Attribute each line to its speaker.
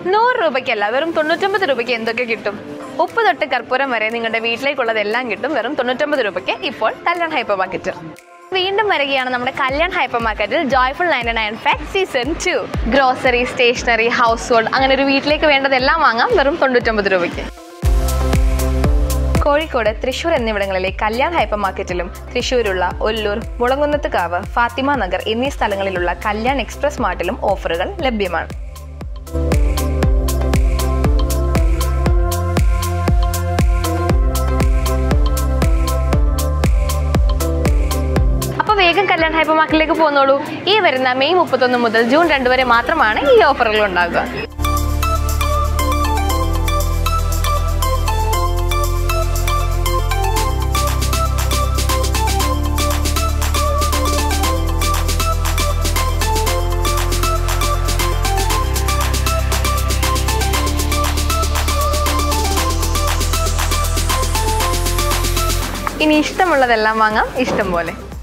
Speaker 1: നൂറ് രൂപയ്ക്കല്ല വെറും തൊണ്ണൂറ്റൊമ്പത് രൂപയ്ക്ക് എന്തൊക്കെ കിട്ടും ഉപ്പ് തൊട്ട് കർപ്പൂരം വരെ നിങ്ങളുടെ വീട്ടിലേക്കുള്ളതെല്ലാം കിട്ടും വെറും തൊണ്ണൂറ്റൊമ്പത് രൂപയ്ക്ക് ഇപ്പോൾ കല്യാൺ ഹൈപ്പർ മാർക്കറ്റ് വീണ്ടും വരികയാണ് നമ്മുടെ കല്യാൺ ഹൈപ്പർ മാർക്കറ്റിൽ joyful ninety nine fest season two grocery stationery household അങ്ങനെ ഒരു വീട്ടിലേക്ക് വേണ്ടതെല്ലാം വാങ്ങാം വെറും തൊണ്ണൂറ്റൊമ്പത് രൂപയ്ക്ക് കോഴിക്കോട് തൃശൂർ എന്നിവിടങ്ങളിലെ കല്യാൺ ഹൈപ്പർ മാർക്കറ്റിലും തൃശൂരുള്ള ഒല്ലൂർ മുളങ്കുന്നത്ത് കാവ് ഫാത്തിമ നഗർ എന്നീ സ്ഥലങ്ങളിലുള്ള കല്യാൺ എക്സ്പ്രസ് മാർട്ടിലും ഓഫറുകൾ ലഭ്യമാണ് അപ്പോൾ വേഗം കല്യാൺ ഹൈപ്പർ മാർക്കറ്റിലേക്ക് പോന്നോളൂ ഈ വരുന്ന മെയ് മുപ്പത്തൊന്ന് മുതൽ ജൂൺ രണ്ട് വരെ മാത്രമാണ് ഈ ഓഫറുകൾ ഉണ്ടാകുക ഇനി ഇഷ്ടമുള്ളതെല്ലാം വാങ്ങാം ഇഷ്ടം പോലെ